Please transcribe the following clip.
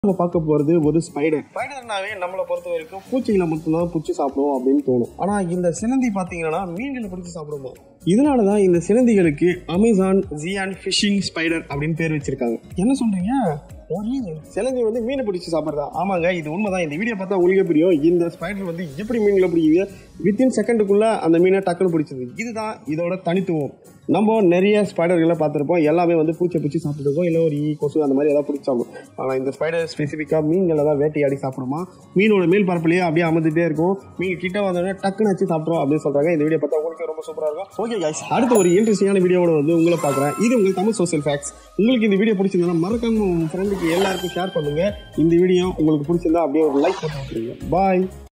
நம்ம பார்க்க போகிறது ஒரு ஸ்பைடர் ஸ்பைடர்னாவே நம்மளை பொறுத்த வரைக்கும் பூச்சிகளை மட்டும்தான் பிடிச்சி சாப்பிடுவோம் அப்படின்னு தோணும் ஆனால் இந்த சிலந்தி பார்த்தீங்கன்னா மீன்களை பிடிச்சி சாப்பிடுவோம் இதனால தான் இந்த சிலந்திகளுக்கு அமேசான் ஜியான் ஃபிஷிங் ஸ்பைடர் அப்படின்னு பேர் வச்சிருக்காங்க என்ன சொல்றீங்க ஒரு சிலந்தி வந்து மீனை பிடிச்சி சாப்பிட்றதா ஆமாங்க இது உண்மைதான் இந்த வீடியோ பார்த்தா உங்களுக்கே புரியும் இந்த ஸ்பைடர் வந்து எப்படி மீன்களை பிடிக்குது வித்தின் செகண்டுக்குள்ள அந்த மீனை டக்குன்னு பிடிச்சது இதுதான் இதோட தனித்துவம் நம்ம நிறைய ஸ்பைடர்களை பார்த்துருப்போம் எல்லாமே வந்து பூச்சை பூச்சி சாப்பிட்டுருக்கோம் இல்லை ஒரு ஈ கொசு அந்த மாதிரி ஏதாவது பிடிச்சி சாப்பிடும் ஆனால் இந்த ஸ்பைடர் ஸ்பெசிஃபிக்காக மீன்களை தான் வேட்டையாடி சாப்பிடுமா மீனோட மேல் பரப்புலேயே அப்படியே அமர்ந்துட்டே இருக்கும் மீன் கிட்ட வந்தோடனே டக்குன்னு வச்சு சாப்பிட்றோம் அப்படின்னு சொல்கிறாங்க இந்த வீடியோ பார்த்தா உங்களுக்கு ரொம்ப சூப்பராக இருக்கும் ஓகே கைஸ் அடுத்த ஒரு இன்ட்ரெஸ்டிங்கான வீடியோவோட வந்து உங்களை பார்க்குறேன் இது உங்கள் தமிழ் சோசியல் ஃபேக்ட்ஸ் உங்களுக்கு இந்த வீடியோ பிடிச்சிருந்தா மறக்காம உங்கள் ஃப்ரெண்டுக்கு எல்லாருக்கும் ஷேர் பண்ணுங்க இந்த வீடியோ உங்களுக்கு பிடிச்சிருந்தா அப்படியே ஒரு லைக் பண்ணி விட்டுருங்க பாய்